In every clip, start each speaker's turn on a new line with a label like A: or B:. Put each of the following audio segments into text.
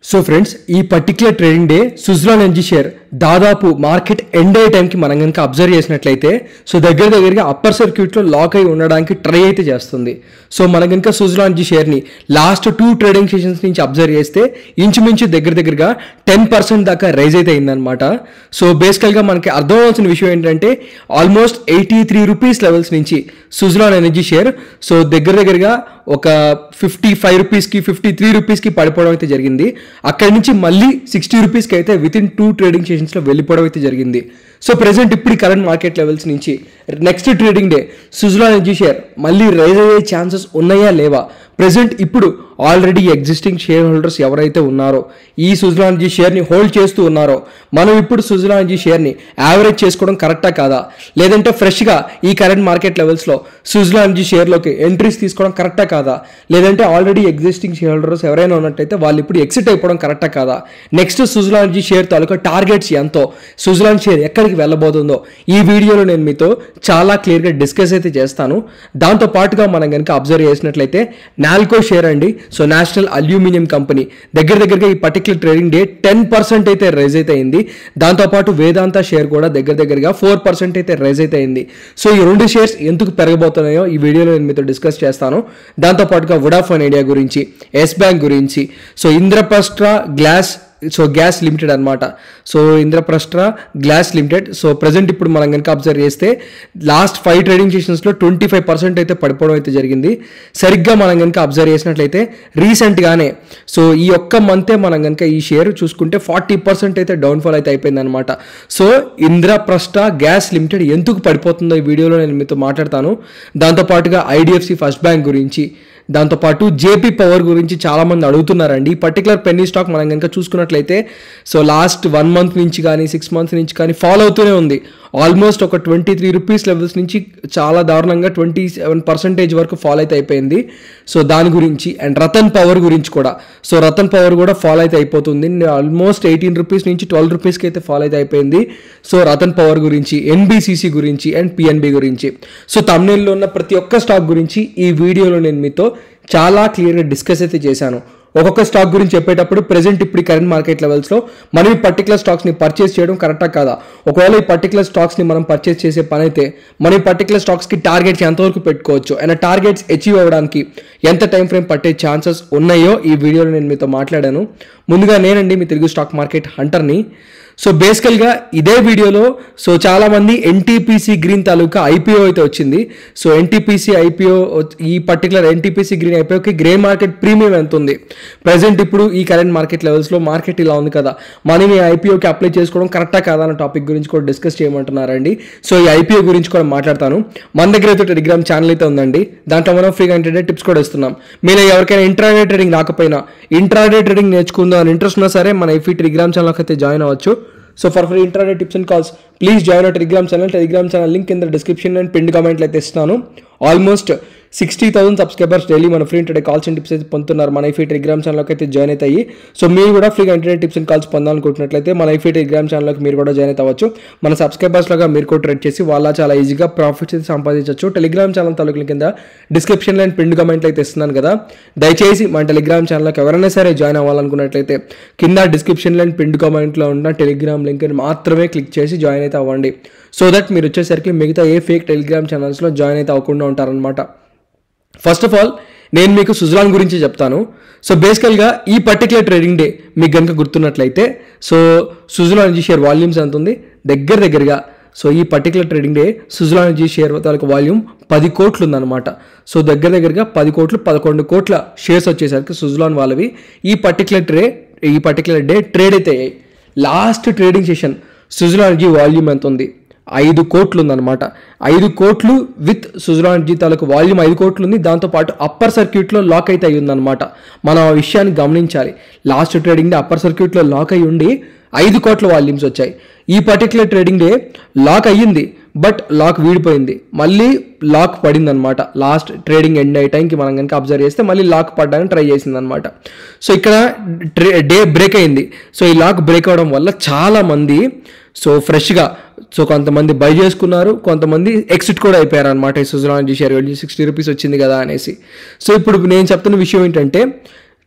A: so friends ఈ particular trading day Suzlon energy share దాదాపు market end అయ్యే టైంకి మనం కనుక అబ్జర్వ్ చేసినట్లయితే సో దగ్గర దగ్గరగా అప్పర్ సర్క్యూట్లో లాక్ అయి ఉండడానికి ట్రై అయితే చేస్తుంది సో మనం కనుక సుజ్లాన్ ఎన్జీ షేర్ని లాస్ట్ టూ ట్రేడింగ్ సెషన్స్ నుంచి అబ్జర్వ్ చేస్తే ఇంచుమించు దగ్గర దగ్గరగా టెన్ పర్సెంట్ దాకా రైజ్ అయితే అయిందనమాట సో బేసికల్గా మనకి అర్థం అవ్వాల్సిన విషయం ఏంటంటే almost eighty three rupees levels నుంచి సుజ్లాన్ ఎనర్జీ షేర్ సో దగ్గర దగ్గరగా ఒక ఫిఫ్టీ ఫైవ్ రూపీస్కి ఫిఫ్టీ త్రీ రూపీస్కి పడిపోవడం అయితే జరిగింది అక్కడి నుంచి మళ్ళీ సిక్స్టీ రూపీస్కి అయితే విత్ ఇన్ టూ ట్రేడింగ్ సెషన్స్లో వెళ్ళిపోవడం అయితే జరిగింది సో ప్రెసెంట్ ఇప్పుడు కరెంట్ మార్కెట్ లెవెల్స్ నుంచి next trading day Suzlon energy share మళ్ళీ రైజ్ అయ్యే ఛాన్సెస్ ఉన్నాయా లేవా ప్రెసెంట్ ఇప్పుడు ఆల్రెడీ ఎగ్జిస్టింగ్ షేర్ హోల్డర్స్ ఎవరైతే ఉన్నారో ఈ సుజలా ఎనర్జీ షేర్ని హోల్డ్ చేస్తూ ఉన్నారో మనం ఇప్పుడు సుజలా ఎనర్జీ షేర్ని యావరేజ్ చేసుకోవడం కరెక్టా కాదా లేదంటే ఫ్రెష్గా ఈ కరెంట్ మార్కెట్ లెవెల్స్లో సుజలా ఎనర్జీ షేర్లోకి ఎంట్రీస్ తీసుకోవడం కరెక్టా కాదా లేదంటే ఆల్రెడీ ఎగ్జిస్టింగ్ షేర్ హోల్డర్స్ ఎవరైనా ఉన్నట్టయితే వాళ్ళు ఇప్పుడు ఎక్సిట్ అయిపోవడం కరెక్టా కాదా నెక్స్ట్ సుజలా ఎనర్జీ షేర్ తాలూకా టార్గెట్స్ ఎంతో సుజలాన్ షేర్ ఎక్కడికి వెళ్ళబోతుందో ఈ వీడియోలో నేను మీతో చాలా క్లియర్గా డిస్కస్ అయితే చేస్తాను దాంతో పాటుగా మనం కనుక అబ్జర్వ్ చేసినట్లయితే నాల్కో షేర్ అండి సో నేషనల్ అల్యూమినియం కంపెనీ దగ్గర దగ్గరగా ఈ particular trading day ten percent అయితే రైజ్ అయితే అయింది దాంతోపాటు వేదాంత షేర్ కూడా దగ్గర దగ్గరగా ఫోర్ పర్సెంట్ అయితే రైజ్ అయితే అయింది సో ఈ రెండు షేర్స్ ఎందుకు పెరగబోతున్నాయో ఈ వీడియోలో నేను మీతో డిస్కస్ చేస్తాను దాంతోపాటుగా వడాఫోన్ ఐడియా గురించి ఎస్ బ్యాంక్ గురించి so Indraprastha glass so gas limited అనమాట so Indraprastha glass limited so present ఇప్పుడు మనం కనుక అబ్జర్వ్ చేస్తే లాస్ట్ ఫైవ్ ట్రేడింగ్ సెషన్స్లో ట్వంటీ ఫైవ్ పర్సెంట్ అయితే పడిపోవడం అయితే జరిగింది సరిగ్గా మనం కనుక అబ్జర్వ్ చేసినట్లయితే రీసెంట్గానే సో ఈ ఒక్క మంతే మనం కనుక ఈ షేర్ చూసుకుంటే ఫార్టీ పర్సెంట్ అయితే డౌన్ఫాల్ అయితే అయిపోయింది అనమాట సో ఇంద్రప్రస్థ గ్యాస్ లిమిటెడ్ ఎందుకు పడిపోతుందో ఈ వీడియోలో నేను మీతో మాట్లాడతాను దాంతోపాటుగా ఐడిఎఫ్సి ఫస్ట్ బ్యాంక్ గురించి దాంతోపాటు జేపీ పవర్ గురించి చాలామంది అడుగుతున్నారండి ఈ పర్టికులర్ పెన్నీ స్టాక్ మనం కనుక చూసుకున్నట్లయితే సో లాస్ట్ వన్ మంత్ నుంచి కానీ సిక్స్ మంత్స్ నుంచి కానీ ఫాలో అవుతూనే ఉంది ఆల్మోస్ట్ ఒక ట్వంటీ త్రీ రూపీస్ లెవెల్స్ నుంచి చాలా దారుణంగా ట్వంటీ సెవెన్ పర్సెంటేజ్ వరకు ఫాలో అయితే అయిపోయింది సో దాని గురించి అండ్ రతన్ పవర్ గురించి కూడా సో రతన్ పవర్ కూడా ఫాలో అయితే అయిపోతుంది ఆల్మోస్ట్ ఎయిటీన్ రూపీస్ నుంచి ట్వెల్వ్ రూపీస్కి అయితే ఫాలో అయితే అయిపోయింది సో రతన్ పవర్ గురించి ఎన్బిసిసి గురించి అండ్ పిఎన్బి గురించి సో తమిళలో ఉన్న ప్రతి ఒక్క స్టాక్ గురించి ఈ వీడియోలో నేను మీతో చాలా క్లియర్గా డిస్కస్ అయితే చేశాను ఒక్కొక్క స్టాక్ గురించి చెప్పేటప్పుడు ప్రెసెంట్ ఇప్పుడు కరెంట్ మార్కెట్ లెవెల్స్లో మనం ఈ పర్టికులర్ స్టాక్స్ని పర్చేస్ చేయడం కరెక్టా కాదా ఒకవేళ ఈ పర్టికులర్ స్టాక్స్ని మనం పర్చేస్ చేసే పని అయితే మనం ఈ పర్టికులర్ స్టాక్స్కి టార్గెట్స్ ఎంతవరకు పెట్టుకోవచ్చు అండ్ టార్గెట్స్ అచీవ్ అవ్వడానికి ఎంత టైం ఫ్రేమ్ పట్టే ఛాన్సెస్ ఉన్నాయో ఈ వీడియోలో నేను మీతో మాట్లాడాను ముందుగా నేనండి మీ తెలుగు స్టాక్ మార్కెట్ హంటర్ని సో బేసికల్గా ఇదే వీడియోలో సో చాలామంది ఎన్టీపీసీ గ్రీన్ తాలూకా ఐపీఓ అయితే వచ్చింది సో ఎన్టీపీసీ ఐపీఓ ఈ పర్టికులర్ ఎన్టీపీసీ గ్రీన్ ఐపీఓకి గ్రే మార్కెట్ ప్రీమియం ఎంత ఉంది ప్రజెంట్ ఇప్పుడు ఈ కరెంట్ మార్కెట్ లెవెల్స్లో మార్కెట్ ఇలా ఉంది కదా మనం ఈ ఐపీఓకి అప్లై చేసుకోవడం కరెక్టా కాదా అన్న టాపిక్ గురించి కూడా డిస్కస్ చేయమంటున్నారండి సో ఈ ఐపీఓ గురించి కూడా మాట్లాడతాను మన దగ్గర అయితే టెలిగ్రామ్ ఛానల్ అయితే ఉందండి దాంట్లో మనం ఫ్రీగా ఇంటర్నెట్ టిప్స్ కూడా ఇస్తున్నాం మీరు ఎవరికైనా ఇంట్రాడే ట్రేడింగ్ రాకపోయినా ఇంట్రాడే ట్రేడింగ్ నేర్చుకుందాం అని ఇంట్రెస్ట్ ఉన్నా సరే మన ఐఫీ టెలిగ్రామ్ ఛానల్కి అయితే జాయిన్ అవ్వచ్చు so for free internet tips and calls please join our Telegram channel Telegram channel link కింద డిస్క్రిప్షన్ అండ్ పిన్ కామెంట్లు అయితే ఇస్తాను almost sixty thousand subscribers daily మన free intraday calls and tips అయితే పొందుతున్నారు మన ఐఫీ టెలిగ్రామ్ ఛానల్కి అయితే జాయిన్ అవుతాయి సో మీరు కూడా ఫ్రీగా ఇంటర్నెట్ టిప్స్ అండ్ కాల్స్ పొందాలనుకుంటున్నట్లయితే మన ఐఫీ టెలిగ్రామ్ ఛానల్కి మీరు కూడా జాయిన్ అవ్వచ్చు మన సబ్స్క్రైబర్స్ లాగా మీరు కూడా ట్రేడ్ చేసి వాళ్ళ చాలా ఈజీగా ప్రాఫిట్స్ అయితే సంపాదించవచ్చు టెలిగ్రామ్ ఛానల్ తాలూకుల కింద డిస్క్రిప్షన్లో అండ్ పిన్ కామెంట్లు అయితే ఇస్తున్నాను కదా దయచేసి మన టెలిగ్రామ్ ఛానల్కి ఎవరైనా సరే జాయిన్ అవ్వాలనుకున్నట్లయితే కింద డిస్క్రిప్షన్లో అండ్ పిన్ కామెంట్లో ఉన్న టెలిగ్రామ్ లింక్ మాత్రమే క్లిక్ చేసి జాయిన్ అయితే అవ్వండి సో దట్ మీరు వచ్చేసరికి మిగతా ఏ ఫేక్ టెలిగ్రామ్ ఛానల్స్లో జాయిన్ అయితే అవ్వకుండా ఉంటారనమాట ఫస్ట్ ఆఫ్ ఆల్ నేను మీకు సుజలాన్ గురించి చెప్తాను సో బేసికల్గా ఈ పర్టికులర్ ట్రేడింగ్ డే మీకు కనుక గుర్తున్నట్లయితే so Suzlon Energy share volumes ఎంత ఉంది దగ్గర దగ్గరగా సో ఈ particular trading day Suzlon Energy share తాలూకు వాల్యూమ్ పది కోట్లు ఉందన్నమాట సో దగ్గర దగ్గరగా పది కోట్లు పదకొండు కోట్ల షేర్స్ వచ్చేసరికి సుజలాన్ వాళ్ళవి ఈ పర్టికులర్ ట్రే ఈ పర్టికులర్ డే ట్రేడ్ అయితే అయ్యాయి last trading session Suzlon Energy volume ఎంత ఉంది ఐదు కోట్లు ఉందన్నమాట ఐదు కోట్లు విత్ సుజలాన్ జీ తాలూకు వాల్యూమ్ ఐదు కోట్లు ఉంది దాంతోపాటు అప్పర్ సర్క్యూట్లో లాక్ అయితే అయి ఉందన్నమాట మనం ఆ విషయాన్ని గమనించాలి లాస్ట్ ట్రేడింగ్ డే అప్పర్ సర్క్యూట్లో లాక్ అయి ఉండి ఐదు కోట్ల వాల్యూమ్స్ వచ్చాయి ఈ పర్టికులర్ ట్రేడింగ్ డే లాక్ అయ్యింది బట్ లాక్ వీడిపోయింది మళ్ళీ లాక్ పడింది అనమాట లాస్ట్ ట్రేడింగ్ ఎండ్ అయ్యే టైంకి మనం కనుక అబ్జర్వ్ చేస్తే మళ్ళీ లాక్ పడడానికి ట్రై చేసింది అనమాట సో ఇక్కడ డే బ్రేక్ అయింది సో ఈ లాక్ బ్రేక్ అవడం వల్ల చాలా మంది సో ఫ్రెష్గా సో కొంతమంది బై చేసుకున్నారు కొంతమంది ఎక్సిట్ కూడా అయిపోయారు అనమాట ఈ సుజలాన్ షేర్ వెళ్ళి సిక్స్టీ రూపీస్ వచ్చింది కదా అనేసి సో ఇప్పుడు నేను చెప్తున్న విషయం ఏంటంటే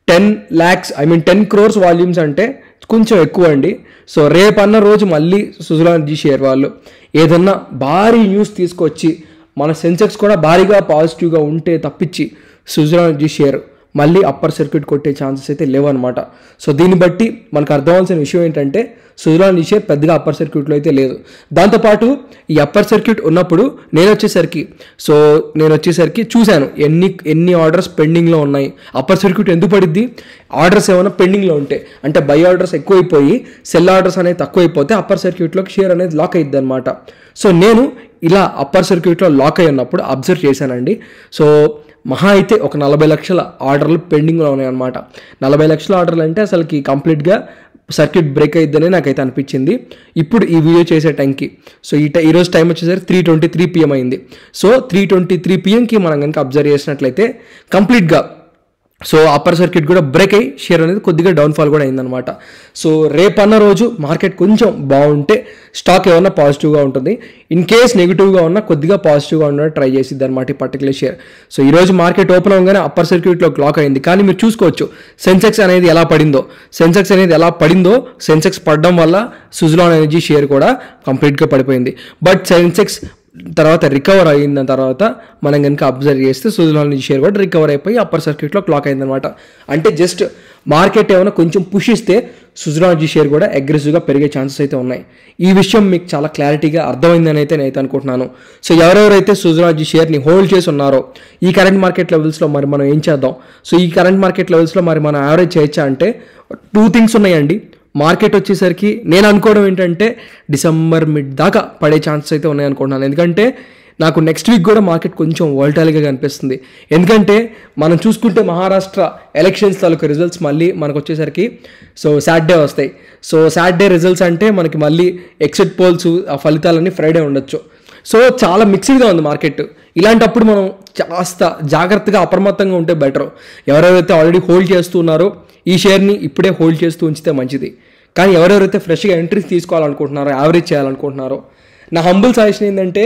A: ten lakhs I mean ten crores volumes అంటే కొంచెం ఎక్కువ అండి సో రేపన్న రోజు మళ్ళీ సుజలాన్ ఎనర్జీ షేర్ వాళ్ళు ఏదన్నా భారీ న్యూస్ తీసుకొచ్చి మన సెన్సెక్స్ కూడా భారీగా పాజిటివ్గా ఉంటే తప్పించి సుజలాన్ ఎనర్జీ షేర్ మళ్ళీ అప్పర్ సర్క్యూట్ కొట్టే ఛాన్సెస్ అయితే లేవన్నమాట సో దీన్ని బట్టి మనకు అర్థమవలసిన విషయం ఏంటంటే సుజలాన్ ఎనర్జీ షేర్ పెద్దగా అప్పర్ సర్క్యూట్లో అయితే లేదు దాంతోపాటు ఈ అప్పర్ సర్క్యూట్ ఉన్నప్పుడు నేను వచ్చేసరికి సో నేను వచ్చేసరికి చూశాను ఎన్ని ఎన్ని ఆర్డర్స్ పెండింగ్లో ఉన్నాయి అప్పర్ సర్క్యూట్ ఎందుకు పడిద్ది ఆర్డర్స్ ఏమైనా పెండింగ్లో ఉంటే అంటే బై ఆర్డర్స్ ఎక్కువైపోయి సెల్ ఆర్డర్స్ అనేది తక్కువైపోతే అప్పర్ సర్క్యూట్లోకి షేర్ అనేది లాక్ అయ్యిద్ది అనమాట సో నేను ఇలా అప్పర్ సర్క్యూట్లో లాక్ అయి ఉన్నప్పుడు అబ్జర్వ్ చేశానండి సో మహా అయితే ఒక నలభై లక్షల ఆర్డర్లు పెండింగ్లో ఉన్నాయన్నమాట నలభై లక్షల ఆర్డర్లు అంటే అసలుకి కంప్లీట్గా సర్క్యూట్ బ్రేక్ అయిద్దని నాకైతే అనిపించింది ఇప్పుడు ఈ వీడియో చేసే టైంకి సో ఈ టై ఈరోజు టైం వచ్చేసరికి త్రీ ట్వంటీ త్రీ పిఎం అయింది సో త్రీ ట్వంటీ త్రీ పిఎంకి మనం కనుక అబ్జర్వ్ చేసినట్లయితే కంప్లీట్గా సో అప్పర్ సర్క్యూట్ కూడా బ్రేక్ అయ్యి షేర్ అనేది కొద్దిగా డౌన్ఫాల్ కూడా అయిందనమాట సో రేపన్న రోజు మార్కెట్ కొంచెం బాగుంటే స్టాక్ ఏమన్నా పాజిటివ్గా ఉంటుంది ఇన్ కేస్ నెగిటివ్గా ఉన్నా కొద్దిగా పాజిటివ్గా ఉన్న ట్రై చేసిద్ది అనమాట ఈ పర్టికులర్ షేర్ సో ఈ రోజు మార్కెట్ ఓపెన్ అవగానే అప్పర్ సర్క్యూట్లో క్లాక్ అయింది కానీ మీరు చూసుకోవచ్చు సెన్సెక్స్ అనేది ఎలా పడిందో సెన్సెక్స్ అనేది ఎలా పడిందో సెన్సెక్స్ పడడం వల్ల సుజలాన్ ఎనర్జీ షేర్ కూడా కంప్లీట్గా పడిపోయింది బట్ సెన్సెక్స్ తర్వాత రికవర్ అయిన తర్వాత మనం కనుక అబ్జర్వ్ చేస్తే సుజలాన్ షేర్ కూడా రికవర్ అయిపోయి అప్పర్ సర్క్యూట్లో క్లాక్ అయిందనమాట అంటే జస్ట్ మార్కెట్ ఏమైనా కొంచెం పుష్ ఇస్తే సుజలాన్ షేర్ కూడా అగ్రెసివ్గా పెరిగే ఛాన్సెస్ అయితే ఉన్నాయి ఈ విషయం మీకు చాలా క్లారిటీగా అర్థమైందని అయితే నేనైతే అనుకుంటున్నాను సో ఎవరెవరైతే సుజలాన్ షేర్ని హోల్డ్ చేసి ఉన్నారో ఈ కరెంట్ మార్కెట్ లెవెల్స్లో మరి మనం ఏం చేద్దాం సో ఈ కరెంట్ మార్కెట్ లెవెల్స్లో మరి మనం యావరేజ్ చేయొచ్చా అంటే టూ థింగ్స్ ఉన్నాయండి మార్కెట్ వచ్చేసరికి నేను అనుకోవడం ఏంటంటే డిసెంబర్ మిడ్ దాకా పడే ఛాన్సెస్ అయితే ఉన్నాయి అనుకుంటున్నాను ఎందుకంటే నాకు నెక్స్ట్ వీక్ కూడా మార్కెట్ కొంచెం వోల్టాలిగా కనిపిస్తుంది ఎందుకంటే మనం చూసుకుంటే మహారాష్ట్ర ఎలక్షన్స్ తాలూకు రిజల్ట్స్ మళ్ళీ మనకు వచ్చేసరికి సో సాటర్డే వస్తాయి సో సాటర్డే రిజల్ట్స్ అంటే మనకి మళ్ళీ ఎక్సిట్ పోల్స్ ఆ ఫలితాలన్నీ ఫ్రైడే ఉండొచ్చు సో చాలా మిక్స్డ్గా ఉంది మార్కెట్ ఇలాంటప్పుడు మనం కాస్త జాగ్రత్తగా అప్రమత్తంగా ఉంటే బెటర్ ఎవరెవరైతే ఆల్రెడీ హోల్డ్ చేస్తున్నారో ఈ షేర్ని ఇప్పుడే హోల్డ్ చేస్తూ ఉంచితే మంచిది కానీ ఎవరెవరైతే ఫ్రెష్గా ఎంట్రీస్ తీసుకోవాలనుకుంటున్నారో యావరేజ్ చేయాలనుకుంటున్నారో నా హంబుల్ సజెషన్ ఏంటంటే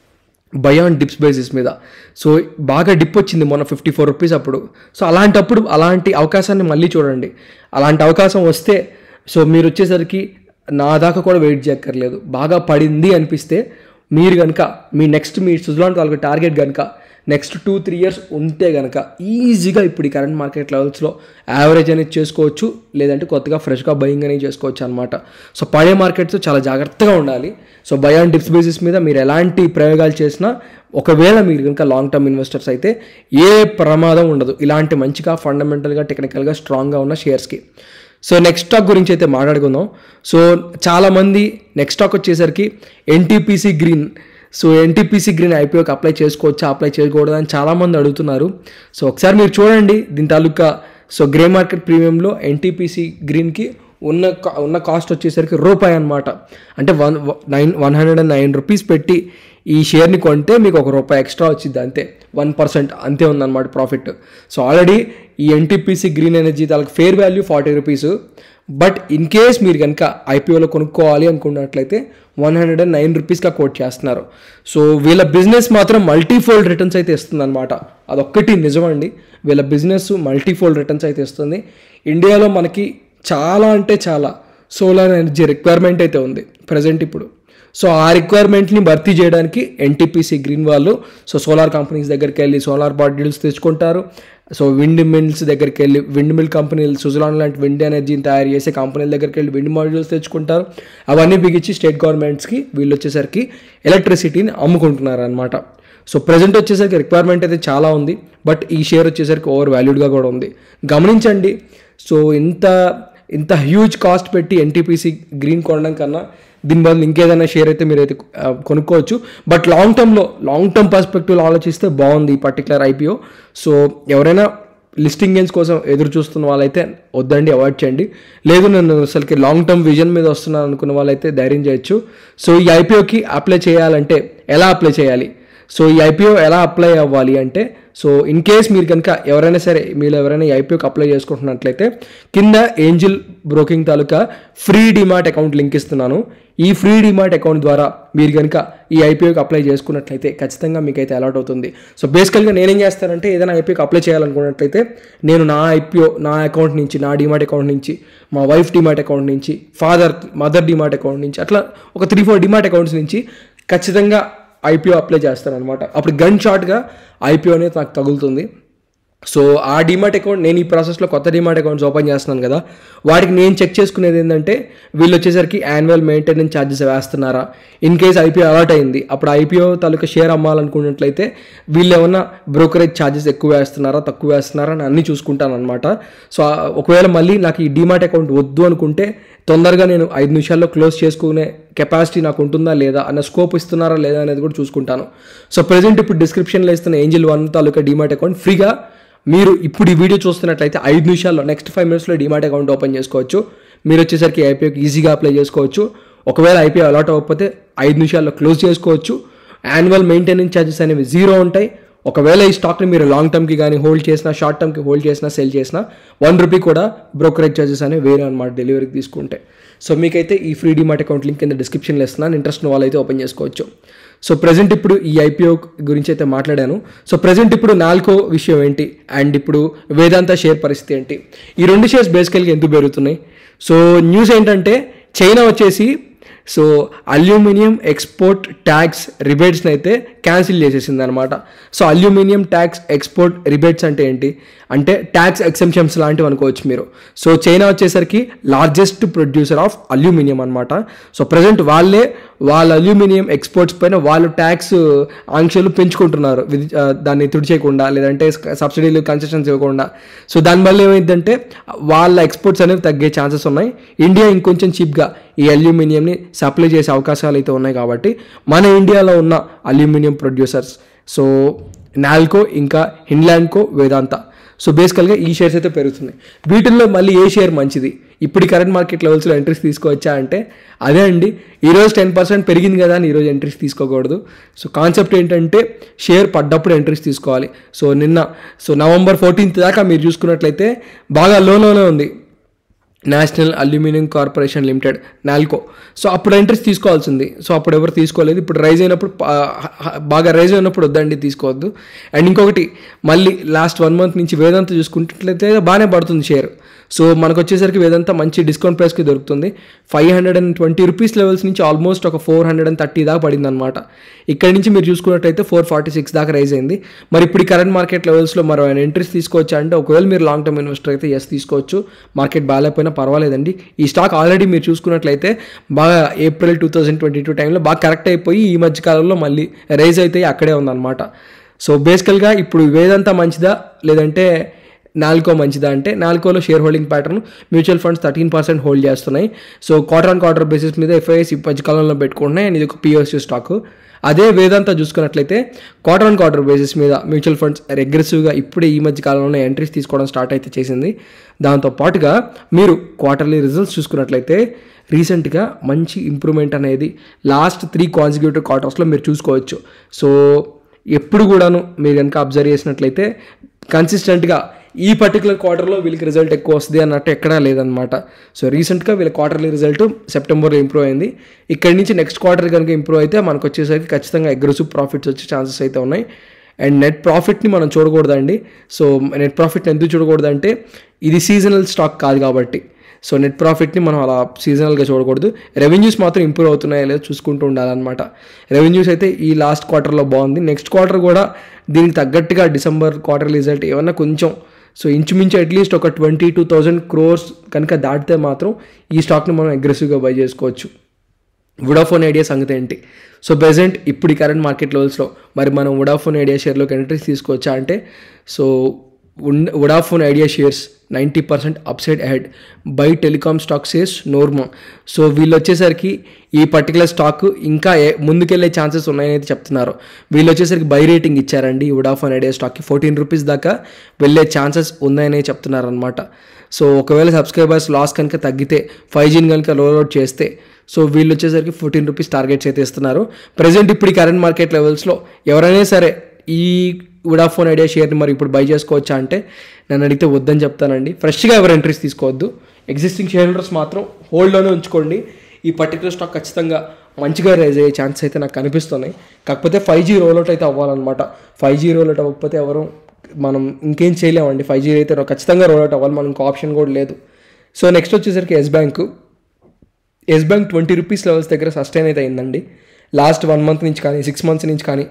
A: బయాన్ డిప్స్ బేసిస్ మీద సో బాగా డిప్ వచ్చింది మొన్న ఫిఫ్టీ ఫోర్ రూపీస్ అప్పుడు సో అలాంటప్పుడు అలాంటి అవకాశాన్ని మళ్ళీ చూడండి అలాంటి అవకాశం వస్తే సో మీరు వచ్చేసరికి నా దాకా కూడా వెయిట్ చేయక్కర్లేదు బాగా పడింది అనిపిస్తే మీరు కనుక మీ నెక్స్ట్ మీ సుజలాన్ తాలూకు టార్గెట్ కనుక నెక్స్ట్ టూ త్రీ ఇయర్స్ ఉంటే కనుక ఈజీగా ఇప్పుడు ఈ కరెంట్ మార్కెట్ లెవెల్స్లో యావరేజ్ అనేది చేసుకోవచ్చు లేదంటే కొత్తగా ఫ్రెష్గా బయింగ్ అనేది చేసుకోవచ్చు అనమాట సో పడే మార్కెట్స్ చాలా జాగ్రత్తగా ఉండాలి సో బయాన్ డిప్స్ బేసిస్ మీద మీరు ఎలాంటి ప్రయోగాలు చేసినా ఒకవేళ మీరు కనుక లాంగ్ టర్మ్ ఇన్వెస్టర్స్ అయితే ఏ ప్రమాదం ఉండదు ఇలాంటి మంచిగా ఫండమెంటల్గా టెక్నికల్గా స్ట్రాంగ్గా ఉన్న షేర్స్కి సో నెక్స్ట్ స్టాక్ గురించి అయితే మాట్లాడుకుందాం సో చాలామంది నెక్స్ట్ స్టాక్ వచ్చేసరికి NTPC green so NTPC green ఐపీఓకి అప్లై చేసుకోవచ్చా అప్లై చేయకూడదు అని చాలామంది అడుగుతున్నారు సో ఒకసారి మీరు చూడండి దీని తాలూకా సో గ్రే మార్కెట్ ప్రీమియంలో ఎన్టీపీసీ గ్రీన్కి ఉన్న కా- ఉన్న కాస్ట్ వచ్చేసరికి రూపాయి అనమాట అంటే one nine one hundred and nine rupees పెట్టి ఈ షేర్ని కొంటే మీకు ఒక రూపాయి ఎక్స్ట్రా వచ్చింది అంతే వన్ పర్సెంట్ అంతే ఉందన్నమాట ప్రాఫిట్ సో ఆల్రెడీ ఈ ఎన్టీపీసీ గ్రీన్ ఎనర్జీ తాలూకు fair value forty rupees but in case మీరు కనుక ఐపీఓలో కొనుక్కోవాలి అనుకున్నట్లయితే వన్ హండ్రెడ్ అండ్ నైన్ రూపీస్గా కోట్ చేస్తున్నారు సో వీళ్ళ బిజినెస్ మాత్రం మల్టీఫోల్డ్ రిటర్న్స్ అయితే ఇస్తుంది అనమాట అదొక్కటి నిజమండి వీళ్ళ బిజినెస్ మల్టీఫోల్డ్ రిటర్న్స్ అయితే ఇస్తుంది ఇండియాలో మనకి చాలా అంటే చాలా సోలార్ ఎనర్జీ రిక్వైర్మెంట్ అయితే ఉంది ప్రజెంట్ ఇప్పుడు సో ఆ రిక్వైర్మెంట్ని భర్తీ చేయడానికి ఎన్టీపీసీ గ్రీన్ వాళ్ళు సో సోలార్ కంపెనీస్ దగ్గరికి వెళ్ళి సోలార్ బాటిల్స్ తెచ్చుకుంటారు సో విండ్ మిల్స్ దగ్గరికి వెళ్ళి విండ్ మిల్ కంపెనీలు సుజలాన్ లాంటి విండ్ ఎనర్జీని తయారు చేసే కంపెనీల దగ్గరికి వెళ్ళి విండ్ మాడ్యూల్స్ తెచ్చుకుంటారు అవన్నీ బిగించి స్టేట్ గవర్నమెంట్స్కి వీళ్ళు వచ్చేసరికి ఎలక్ట్రిసిటీని అమ్ముకుంటున్నారు అనమాట సో ప్రజెంట్ వచ్చేసరికి రిక్వైర్మెంట్ అయితే చాలా ఉంది బట్ ఈ షేర్ వచ్చేసరికి ఓవర్ వాల్యూడ్గా కూడా ఉంది గమనించండి సో ఇంత ఇంత హ్యూజ్ కాస్ట్ పెట్టి ఎన్టీపీసీ గ్రీన్ కొనడం కన్నా దీని బదులు ఇంకేదైనా షేర్ అయితే మీరు అయితే ఆ, కొనుక్కోవచ్చు బట్ లాంగ్ టర్మ్లో లాంగ్ టర్మ్ పర్స్పెక్టివ్లో ఆలోచిస్తే బాగుంది ఈ పర్టికులర్ ఐపీఓ సో ఎవరైనా లిస్టింగ్ గేమ్స్ కోసం ఎదురు చూస్తున్న వాళ్ళైతే వద్దండి అవాయిడ్ చేయండి లేదు నేను అసలుకి లాంగ్ టర్మ్ విజన్ మీద వస్తున్నాను అనుకున్న వాళ్ళైతే ధైర్యం చేయొచ్చు సో ఈ ఐపీఓకి అప్లై చేయాలంటే ఎలా అప్లై చేయాలి సో ఈ ఐపీఓ ఎలా అప్లై అవ్వాలి అంటే సో ఇన్ కేస్ మీరు కనుక ఎవరైనా సరే మీరు ఎవరైనా ఈ ఐపీఓకి అప్లై చేసుకుంటున్నట్లయితే కింద ఏంజిల్ బ్రోకింగ్ తాలూకా ఫ్రీ డిమాట్ అకౌంట్ లింక్ ఇస్తున్నాను ఈ ఫ్రీ డిమాట్ అకౌంట్ ద్వారా మీరు కనుక ఈ ఐపీఓకి అప్లై చేసుకున్నట్లయితే ఖచ్చితంగా మీకైతే అలాట్ అవుతుంది సో బేసికల్గా నేనేం చేస్తానంటే ఏదైనా ఐపీఓకి అప్లై చేయాలనుకున్నట్లయితే నేను నా ఐపీఓ నా అకౌంట్ నుంచి నా డిమాట్ అకౌంట్ నుంచి మా వైఫ్ డిమాట్ అకౌంట్ నుంచి ఫాదర్ మదర్ డిమాట్ అకౌంట్ నుంచి అట్లా ఒక త్రీ ఫోర్ డిమాట్ అకౌంట్స్ నుంచి ఖచ్చితంగా ఐపీఓ అప్లై చేస్తాను అనమాట అప్పుడు గన్ షాట్గా ఐపీఓ అనేది నాకు తగులుతుంది సో ఆ డిమాట్ అకౌంట్ నేను ఈ ప్రాసెస్లో కొత్త డిమాట్ అకౌంట్స్ ఓపెన్ చేస్తున్నాను కదా వాటికి నేను చెక్ చేసుకునేది ఏంటంటే వీళ్ళు వచ్చేసరికి యాన్యువల్ మెయింటెనెన్స్ ఛార్జెస్ వేస్తున్నారా ఇన్ కేస్ ఐపీఓ అలర్ట్ అయింది అప్పుడు ఐపీఓ తాలూకా షేర్ అమ్మాలనుకున్నట్లయితే వీళ్ళు ఏమన్నా బ్రోకరేజ్ ఛార్జెస్ ఎక్కువ వేస్తున్నారా తక్కువ వేస్తున్నారా అని అన్నీ చూసుకుంటాను అనమాట సో ఆ- ఒకవేళ మళ్ళీ నాకు ఈ డిమాట్ అకౌంట్ వద్దు అనుకుంటే తొందరగా నేను ఐదు నిమిషాల్లో క్లోజ్ చేసుకునే కెపాసిటీ నాకు ఉంటుందా లేదా అన్న స్కోప్ ఇస్తున్నారా లేదా అనేది కూడా చూసుకుంటాను సో ప్రజెంట్ ఇప్పుడు డిస్క్రిప్షన్లో ఇస్తున్న ఏంజిల్ వన్ తాలూకా డిమాట్ అకౌంట్ ఫ్రీగా మీరు ఇప్పుడు ఈ వీడియో చూస్తున్నట్లయితే ఐదు నిమిషాల్లో నెక్స్ట్ ఫైవ్ మినిట్స్లో డిమాట్ అకౌంట్ ఓపెన్ చేసుకోవచ్చు మీరు వచ్చేసరికి ఐపీఓకి ఈజీగా అప్లై చేసుకోవచ్చు ఒకవేళ ఐపీఓ అలాట్ అవ్వకపోతే ఐదు నిమిషాల్లో క్లోజ్ చేసుకోవచ్చు యాన్యువల్ మెయింటెనెన్స్ ఛార్జెస్ అనేవి జీరో ఉంటాయి ఒకవేళ ఈ స్టాక్ని మీరు లాంగ్ టర్మ్కి కానీ హోల్డ్ చేసినా షార్ట్ టర్మ్కి హోల్డ్ చేసినా సెల్ చేసినా వన్ రూపీ కూడా బ్రోకరేజ్ ఛార్జెస్ అనేవి వేరే అనమాట డెలివరీకి తీసుకుంటే సో మీకైతే ఈ ఫ్రీ డిమాట్ అకౌంట్ లింక్ కింద డిస్క్రిప్షన్లో ఇస్తున్నాను ఇంట్రెస్ట్ ఉన్న వాళ్ళైతే ఓపెన్ చేసుకోవచ్చు సో ప్రజెంట్ ఇప్పుడు ఈ ఐపీఓ గురించి అయితే మాట్లాడాను సో ప్రజెంట్ ఇప్పుడు నాలుగో విషయం ఏంటి అండ్ ఇప్పుడు వేదాంత షేర్ పరిస్థితి ఏంటి ఈ రెండు షేర్స్ బేసికల్గా ఎందుకు పెరుగుతున్నాయి సో న్యూస్ ఏంటంటే చైనా వచ్చేసి సో అల్యూమినియం ఎక్స్పోర్ట్ ట్యాక్స్ రిబేట్స్ని అయితే క్యాన్సిల్ చేసేసింది అనమాట so aluminium tax export rebates అంటే ఏంటి అంటే ట్యాక్స్ ఎక్సెంప్షన్స్ లాంటివి అనుకోవచ్చు మీరు సో చైనా వచ్చేసరికి లార్జెస్ట్ ప్రొడ్యూసర్ ఆఫ్ అల్యూమినియం అనమాట సో ప్రజెంట్ వాళ్ళే వాళ్ళ అల్యూమినియం ఎక్స్పోర్ట్స్ పైన వాళ్ళు ట్యాక్స్ ఆంక్షలు పెంచుకుంటున్నారు విధి ఆ, దాన్ని తుడిచేయకుండా లేదంటే సబ్సిడీలు కన్సెషన్స్ ఇవ్వకుండా సో దానివల్ల ఏమైందంటే వాళ్ళ ఎక్స్పోర్ట్స్ అనేవి తగ్గే ఛాన్సెస్ ఉన్నాయి ఇండియా ఇంకొంచెం చీప్గా ఈ అల్యూమినియంని సప్లై చేసే అవకాశాలు అయితే ఉన్నాయి కాబట్టి మన ఇండియాలో ఉన్న అల్యూమినియం ప్రొడ్యూసర్స్ సో నాల్కో ఇంకా హిన్లాండ్కో వేదాంత సో బేసికల్గా ఈ షేర్స్ అయితే పెరుగుతున్నాయి వీటిల్లో మళ్ళీ ఏ షేర్ మంచిది ఇప్పుడు కరెంట్ మార్కెట్ లెవెల్స్లో ఎంట్రీస్ తీసుకోవచ్చా అంటే అదే అండి ఈరోజు టెన్ పర్సెంట్ పెరిగింది కదా అని ఈరోజు ఎంట్రీస్ తీసుకోకూడదు సో కాన్సెప్ట్ ఏంటంటే షేర్ పడ్డప్పుడు ఎంట్రీస్ తీసుకోవాలి సో నిన్న సో నవంబర్ ఫోర్టీన్త్ దాకా మీరు చూసుకున్నట్లయితే బాగా లోలోనే ఉంది National Aluminium Corporation Limited Nalco so అప్పుడు ఎంట్రీస్ తీసుకోవాల్సింది సో అప్పుడు ఎవరు తీసుకోలేదు ఇప్పుడు రైజ్ అయినప్పుడు పా- హ- బాగా రైజ్ అయినప్పుడు వద్దండి తీసుకోవద్దు అండ్ ఇంకొకటి మళ్ళీ లాస్ట్ వన్ మంత్ నుంచి వేదాంత చూసుకుంటున్నట్లయితే బాగానే పడుతుంది షేర్ సో మనకు వచ్చేసరికి వేదాంత మంచి డిస్కౌంట్ ప్రైస్కి దొరుకుతుంది five hundred and twenty rupees levels నుంచి ఆల్మోస్ట్ ఒక ఫోర్ హండ్రెడ్ అండ్ థర్టీ దాకా పడింది అనమాట ఇక్కడి నుంచి మీరు చూసుకున్నట్టయితే ఫోర్ ఫార్టీ సిక్స్ దాకా రైజ్ అయింది మరి ఇప్పుడు ఈ కరెంట్ మార్కెట్ లెవెల్స్లో మరో ఎంట్రీస్ తీసుకోవచ్చా అంటే ఒకవేళ మీరు లాంగ్ టర్మ్ ఇన్వెస్టర్ అయితే ఎస్ తీసుకోవచ్చు మార్కెట్ బాగాలేకపోయినా పర్వాలేదండి ఈ స్టాక్ ఆల్రెడీ మీరు చూసుకున్నట్లయితే బాగా April two thousand twenty two టైంలో బాగా కరెక్ట్ అయిపోయి ఈ మధ్య కాలంలో మళ్ళీ రైజ్ అయితే అక్కడే ఉందన్నమాట సో బేసికల్గా ఇప్పుడు వేదంతా మంచిదా లేదంటే నాల్కో మంచిదా అంటే నాల్కోలో share holding pattern mutual funds thirteen percent hold చేస్తున్నాయి so quarter on quarter basis మీద ఎఫ్ఐఎస్ ఈ మధ్యకాలంలో పెట్టుకుంటున్నాయి అండ్ ఇది ఒక పిఎస్యూ స్టాక్ అదే వేదాంత చూసుకున్నట్లయితే క్వార్టర్ ఆన్ క్వార్టర్ బేసిస్ మీద మ్యూచువల్ ఫండ్స్ రెగ్రెసివ్గా ఇప్పుడే ఈ మధ్య కాలంలో ఎంట్రీస్ తీసుకోవడం స్టార్ట్ అయితే చేసింది దాంతో పాటుగా మీరు క్వార్టర్లీ రిజల్ట్స్ చూసుకున్నట్లయితే రీసెంట్గా మంచి ఇంప్రూవ్మెంట్ అనేది లాస్ట్ త్రీ కాన్సిక్యూటివ్ క్వార్టర్స్లో మీరు చూసుకోవచ్చు సో ఎప్పుడు కూడాను మీరు కనుక అబ్జర్వ్ చేసినట్లయితే కన్సిస్టెంట్గా ఈ పర్టికులర్ క్వార్టర్లో వీళ్ళకి రిజల్ట్ ఎక్కువ వస్తుంది అన్నట్టు ఎక్కడా లేదనమాట సో రీసెంట్గా వీళ్ళ క్వార్టర్లీ రిజల్ట్ సెప్టెంబర్లో ఇంప్రూవ్ అయింది ఇక్కడి నుంచి నెక్స్ట్ క్వార్టర్ కనుక ఇంప్రూవ్ అయితే మనకు వచ్చేసరికి ఖచ్చితంగా అగ్రెసివ్ ప్రాఫిట్స్ వచ్చే ఛాన్సెస్ అయితే ఉన్నాయి అండ్ నెట్ ప్రాఫిట్ని మనం చూడకూడదండి సో నెట్ ప్రాఫిట్ని ఎందుకు చూడకూడదంటే ఇది సీజనల్ స్టాక్ కాదు కాబట్టి సో నెట్ ప్రాఫిట్ని మనం అలా సీజనల్గా చూడకూడదు రెవెన్యూస్ మాత్రం ఇంప్రూవ్ అవుతున్నాయో లేదో చూసుకుంటూ ఉండాలన్నమాట రెవెన్యూస్ అయితే ఈ లాస్ట్ క్వార్టర్లో బాగుంది నెక్స్ట్ క్వార్టర్ కూడా దీనికి తగ్గట్టుగా డిసెంబర్ క్వార్టర్ రిజల్ట్ ఏమన్నా కొంచెం సో ఇంచుమించు అట్లీస్ట్ ఒక ట్వంటీ టూ థౌజండ్ క్రోర్స్ కనుక దాటితే మాత్రం ఈ స్టాక్ని మనం అగ్రెసివ్గా బై చేసుకోవచ్చు వుడాఫోన్ ఐడియా సంగతి ఏంటి సో ప్రెసెంట్ ఇప్పుడు ఈ కరెంట్ మార్కెట్ లెవెల్స్లో మరి మనం వుడాఫోన్ ఐడియా షేర్లోకి ఎంట్రీస్ తీసుకోవచ్చా అంటే so Vodafone Idea shares ninety percent upside ahead buy telecom stock shares Nomura so వీళ్ళు వచ్చేసరికి ఈ పర్టికులర్ స్టాక్ ఇంకా ఏ- ముందుకెళ్లే ఛాన్సెస్ ఉన్నాయని అయితే చెప్తున్నారు వీళ్ళు వచ్చేసరికి బై రేటింగ్ ఇచ్చారండి ఈ వుడాఫోన్ ఐడియా స్టాక్కి ఫోర్టీన్ రూపీస్ దాకా వెళ్ళే ఛాన్సెస్ ఉన్నాయని చెప్తున్నారు అనమాట సో ఒకవేళ సబ్స్క్రైబర్స్ లాస్ కనుక తగ్గితే ఫైవ్ జీని కనుక రోల్ అవుట్ చేస్తే సో వీళ్ళు వచ్చేసరికి ఫోర్టీన్ రూపీస్ టార్గెట్స్ అయితే ఇస్తున్నారు ప్రజెంట్ ఇప్పుడు ఈ కరెంట్ మార్కెట్ లెవెల్స్లో ఎవరైనా సరే ఈ వుడాఫోన్ ఐడియా షేర్ని మరి ఇప్పుడు బై చేసుకోవచ్చా అంటే నన్ను అడిగితే వద్దని చెప్తానండి ఫ్రెష్గా ఎవరు ఎంట్రీస్ తీసుకోవద్దు ఎగ్జిస్టింగ్ షేర్ హోల్డర్స్ మాత్రం హోల్డ్లోనే ఉంచుకోండి ఈ పర్టికులర్ స్టాక్ ఖచ్చితంగా మంచిగా రైజ్ అయ్యే ఛాన్స్ అయితే నాకు కనిపిస్తున్నాయి కాకపోతే ఫైవ్ జీ రోల్అవుట్ అయితే అవ్వాలన్నమాట ఫైవ్ జీ రోల్అవుట్ అవ్వకపోతే ఎవరు మనం ఇంకేం చేయలేమండి ఫైవ్ జీ అయితే ఖచ్చితంగా రోల్అవుట్ అవ్వాలి మనకు ఇంకో ఆప్షన్ కూడా లేదు సో నెక్స్ట్ వచ్చేసరికి Yes bank Yes Bank twenty rupees levels దగ్గర సస్టైన్ అయితే అయిందండి లాస్ట్ వన్ మంత్ నుంచి కానీ సిక్స్ మంత్స్ నుంచి కానీ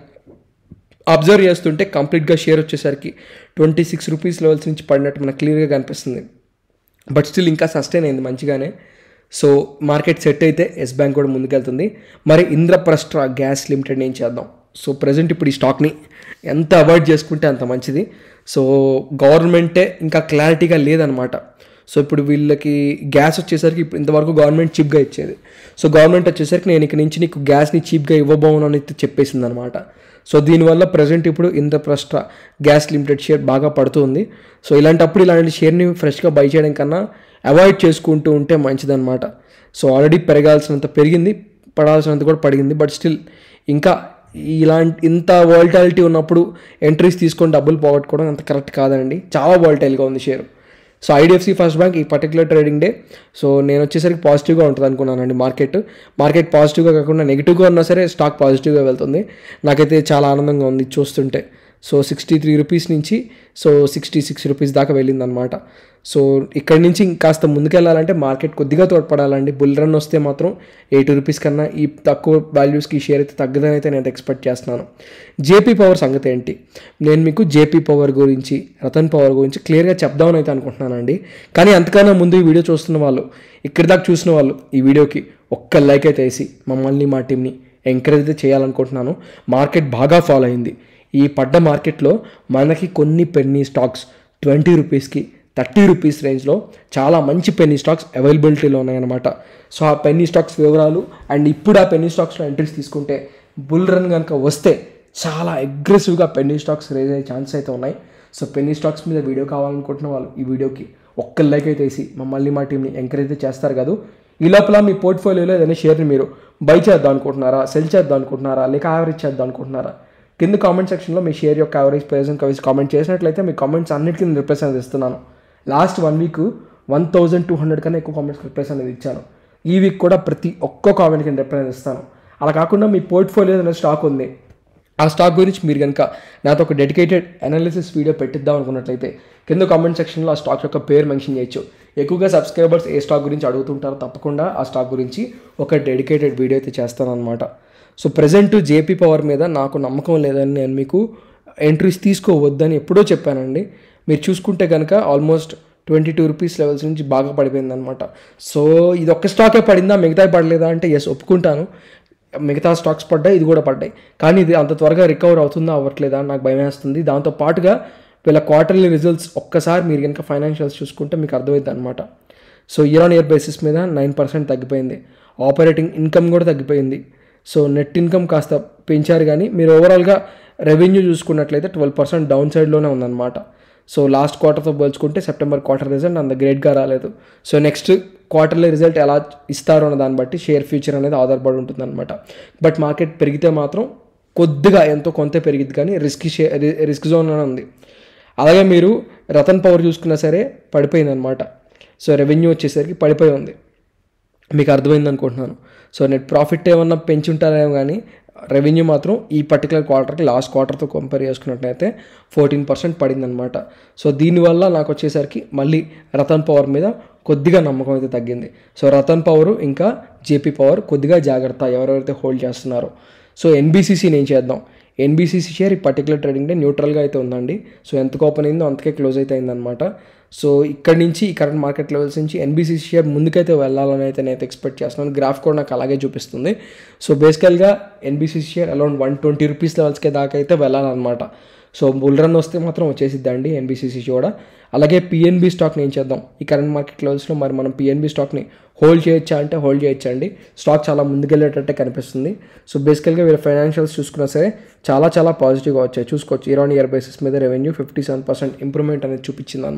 A: అబ్జర్వ్ చేస్తుంటే కంప్లీట్గా షేర్ వచ్చేసరికి ట్వంటీ సిక్స్ రూపీస్ లెవెల్స్ నుంచి పడినట్టు మనకు క్లియర్గా కనిపిస్తుంది బట్ స్టిల్ ఇంకా సస్టైన్ అయింది మంచిగానే సో మార్కెట్ సెట్ అయితే ఎస్ బ్యాంక్ కూడా ముందుకెళ్తుంది మరి ఇంద్రప్రస్ట్ర గ్యాస్ లిమిటెడ్ ఏం చేద్దాం సో ప్రజెంట్ ఇప్పుడు ఈ స్టాక్ని ఎంత అవాయిడ్ చేసుకుంటే అంత మంచిది సో గవర్నమెంటే ఇంకా క్లారిటీగా లేదనమాట సో ఇప్పుడు వీళ్ళకి గ్యాస్ వచ్చేసరికి ఇప్పుడు ఇంతవరకు గవర్నమెంట్ చీప్గా ఇచ్చేది సో గవర్నమెంట్ వచ్చేసరికి నేను ఇక నుంచి నీకు గ్యాస్ని చీప్గా ఇవ్వబోను అని చెప్పేసింది అనమాట సో దీనివల్ల ప్రజెంట్ ఇప్పుడు ఇంద్రప్రస్ట్ర గ్యాస్ లిమిటెడ్ షేర్ బాగా పడుతుంది సో ఇలాంటప్పుడు ఇలాంటి షేర్ని ఫ్రెష్గా బై చేయడం కన్నా అవాయిడ్ చేసుకుంటూ ఉంటే మంచిదన్నమాట సో ఆల్రెడీ పెరగాల్సినంత పెరిగింది పడాల్సినంత కూడా పడిగింది బట్ స్టిల్ ఇంకా ఇలాంటి ఇంత వాల్టాలిటీ ఉన్నప్పుడు ఎంట్రీస్ తీసుకొని డబ్బులు పోగొట్టుకోవడం అంత కరెక్ట్ కాదండి చాలా వాల్టైల్గా ఉంది share so IDFC First Bank ఈ పర్టికులర్ ట్రేడింగ్ డే సో నేను వచ్చేసరికి పాజిటివ్గా ఉంటుంది అనుకున్నానండి మార్కెట్ మార్కెట్ పాజిటివ్గా కాకుండా నెగిటివ్గా ఉన్నా సరే స్టాక్ పాజిటివ్గా వెళ్తుంది నాకైతే చాలా ఆనందంగా ఉంది చూస్తుంటే సో సిక్స్టీ త్రీ రూపీస్ నుంచి సో సిక్స్టీ సిక్స్ రూపీస్ దాకా వెళ్ళిందనమాట సో ఇక్కడి నుంచి ఇంకాస్త ముందుకెళ్ళాలంటే మార్కెట్ కొద్దిగా తోడ్పడాలండి బుల్ రన్ వస్తే మాత్రం ఎయిటీ రూపీస్ కన్నా ఈ తక్కువ వాల్యూస్కి ఈ షేర్ అయితే తగ్గదని అయితే నేను ఎక్స్పెక్ట్ చేస్తున్నాను జేపీ పవర్ సంగతి ఏంటి నేను మీకు జేపీ పవర్ గురించి రతన్ పవర్ గురించి క్లియర్గా చెప్దామని అయితే అనుకుంటున్నానండి కానీ అంతకన్నా ముందు ఈ వీడియో చూస్తున్న వాళ్ళు ఇక్కడి దాకా చూసిన వాళ్ళు ఈ వీడియోకి ఒక్క లైక్ అయితే వేసి మమ్మల్ని మా టీంని ఎంకరేజ్ అయితే చేయాలనుకుంటున్నాను మార్కెట్ బాగా ఫాలో అయింది ఈ పడ్డ మార్కెట్లో మనకి కొన్ని పెన్నీ స్టాక్స్ ట్వంటీ రూపీస్కి థర్టీ రూపీస్ రేంజ్లో చాలా మంచి పెన్నీ స్టాక్స్ అవైలబిలిటీలో ఉన్నాయన్నమాట సో ఆ పెన్నీ స్టాక్స్ వివరాలు అండ్ ఇప్పుడు ఆ పెన్నీ స్టాక్స్లో ఎంట్రీస్ తీసుకుంటే బుల్ రన్ కనుక వస్తే చాలా అగ్రెసివ్గా పెన్నీ స్టాక్స్ రేజ్ అయ్యే ఛాన్స్ అయితే ఉన్నాయి సో పెన్నీ స్టాక్స్ మీద వీడియో కావాలనుకుంటున్న వాళ్ళు ఈ వీడియోకి ఒక్క లైక్ అయితే వేసి మమ్మల్ని మా టీంని ఎంకరేజ్ అయితే చేస్తారు కదా ఈ లోపల మీ పోర్ట్ఫోలియోలో ఏదైనా షేర్ని మీరు బై చేద్దాం అనుకుంటున్నారా సెల్ చేద్దాం అనుకుంటున్నారా లేక యావరేజ్ చేద్దాం అనుకుంటున్నారా కింద కామెంట్ సెక్షన్లో మీ షేర్ యొక్క యావరేజ్ ప్రైస్ కవిస్ కామెంట్ చేసినట్లయితే మీ కామెంట్స్ అన్నిటికీ నేను రిప్లైస్ అనేది ఇస్తున్నాను last one week one thousand two hundred కన్నా ఎక్కువ కామెంట్స్ రిప్లైస్ అనేది ఇచ్చాను ఈ వీక్ కూడా ప్రతి ఒక్క కామెంట్కి రిప్లై అనేది ఇస్తాను అలా కాకుండా మీ పోర్ట్ఫోలియో ఏదైనా స్టాక్ ఉంది ఆ స్టాక్ గురించి మీరు కనుక నాతో ఒక డెడికేటెడ్ అనాలిసిస్ వీడియో పెట్టిద్దాం అనుకున్నట్లయితే కింద కామెంట్ సెక్షన్లో ఆ స్టాక్ యొక్క పేరు మెన్షన్ చేయొచ్చు ఎక్కువగా సబ్స్క్రైబర్స్ ఏ స్టాక్ గురించి అడుగుతుంటారో తప్పకుండా ఆ స్టాక్ గురించి ఒక డెడికేటెడ్ వీడియో అయితే చేస్తాను అనమాట సో ప్రజెంట్ జేపీ పవర్ మీద నాకు నమ్మకం లేదని నేను మీకు ఎంట్రీస్ తీసుకోవద్దని ఎప్పుడో చెప్పానండి మీరు చూసుకుంటే కనుక almost twenty two rupees levels నుంచి బాగా పడిపోయింది అనమాట సో ఇది ఒక్క స్టాకే పడిందా మిగతా పడలేదా అంటే ఎస్ ఒప్పుకుంటాను మిగతా స్టాక్స్ పడ్డాయి ఇది కూడా పడ్డాయి కానీ ఇది అంత త్వరగా రికవర్ అవుతుందా అవ్వట్లేదా అని నాకు భయం వేస్తుంది దాంతో పాటుగా వీళ్ళ క్వార్టర్లీ రిజల్ట్స్ ఒక్కసారి మీరు కనుక ఫైనాన్షియల్స్ చూసుకుంటే మీకు అర్థమైంది అనమాట so year on year basis మీద నైన్ పర్సెంట్ తగ్గిపోయింది ఆపరేటింగ్ ఇన్కమ్ కూడా తగ్గిపోయింది సో నెట్ ఇన్కమ్ కాస్త పెంచారు కానీ మీరు ఓవరాల్గా రెవెన్యూ చూసుకున్నట్లయితే ట్వెల్వ్ పర్సెంట్ డౌన్ సైడ్లోనే ఉందన్నమాట సో లాస్ట్ క్వార్టర్తో పోల్చుకుంటే సెప్టెంబర్ క్వార్టర్ రిజల్ట్ అంత గ్రేట్గా రాలేదు సో నెక్స్ట్ క్వార్టర్లీ రిజల్ట్ ఎలా ఇస్తారో అన్న దాన్ని బట్టి షేర్ ఫ్యూచర్ అనేది ఆధారపడి ఉంటుంది అనమాట బట్ మార్కెట్ పెరిగితే మాత్రం కొద్దిగా ఎంతో కొంత పెరిగింది కానీ రిస్క్ షే రిస్క్ జోన్ అని ఉంది అలాగే మీరు రతన్ పవర్ చూసుకున్నా సరే పడిపోయింది అనమాట సో రెవెన్యూ వచ్చేసరికి పడిపోయి ఉంది మీకు అర్థమైంది అనుకుంటున్నాను సో నెట్ ప్రాఫిట్ ఏమన్నా పెంచుంటారేమో కానీ రెవెన్యూ మాత్రం ఈ పర్టికులర్ క్వార్టర్కి లాస్ట్ క్వార్టర్తో కంపేర్ చేసుకున్నట్లయితే ఫోర్టీన్ పర్సెంట్ పడిందనమాట సో దీనివల్ల నాకు వచ్చేసరికి మళ్ళీ రతన్ పవర్ మీద కొద్దిగా నమ్మకం అయితే తగ్గింది సో రతన్ పవర్ ఇంకా జేపీ పవర్ కొద్దిగా జాగ్రత్త ఎవరెవరైతే హోల్డ్ చేస్తున్నారో సో ఎన్బీసీసీ నేను చేద్దాం ఎన్బీసీసీ షేర్ ఈ పర్టికులర్ ట్రేడింగ్ డే న్యూట్రల్గా అయితే ఉందండి సో ఎంత ఓపెన్ అయిందో అంతకే క్లోజ్ అయితే అయిందనమాట సో ఇక్కడ నుంచి ఈ కరెంట్ మార్కెట్ లెవెల్స్ నుంచి ఎన్బీసీసీ షేర్ ముందుకైతే వెళ్ళాలని అయితే నేను ఎక్స్పెక్ట్ చేస్తున్నాను గ్రాఫ్ కూడా నాకు అలాగే చూపిస్తుంది సో బేసికల్గా NBCC share around one twenty rupees లెవెల్స్కే దాకా అయితే వెళ్ళాలన్నమాట సో బుల్ రన్ వస్తే మాత్రం వచ్చేసిద్దండి ఎన్బీసీసీ కూడా అలాగే పిఎన్బి స్టాక్ నేను చేద్దాం ఈ కరెంట్ మార్కెట్ లెవెల్స్లో మరి మనం పిఎన్బి స్టాక్ని హోల్డ్ చేయొచ్చా అంటే హోల్డ్ చేయొచ్చా అండి స్టాక్ చాలా ముందుకెళ్ళేటట్టే కనిపిస్తుంది సో బేసికల్గా వీళ్ళ ఫైనాన్షియల్స్ చూసుకున్నా సరే చాలా చాలా పాజిటివ్గా వచ్చాయి చూసుకోవచ్చు ఇయర్ ఆన్ ఇయర్ బేసిస్ మీద revenue fifty seven percent improvement అనేది చూపించింది అనమాట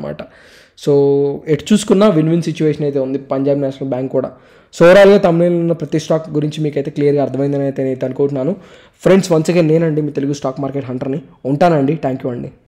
A: సో ఎటు చూసుకున్నా విన్ విన్ సిచ్యువేషన్ అయితే ఉంది పంజాబ్ నేషనల్ బ్యాంక్ కూడా సో ఓవరాల్గా తమిళ ఉన్న ప్రతి స్టాక్ గురించి మీకు అయితే క్లియర్గా అర్థమైందని అయితే నేను అనుకుంటున్నాను ఫ్రెండ్స్ వన్స్ అగైన్ నేనండి మీ తెలుగు స్టాక్ మార్కెట్ హంటర్ని ఉంటానండి థ్యాంక్ యూ అండి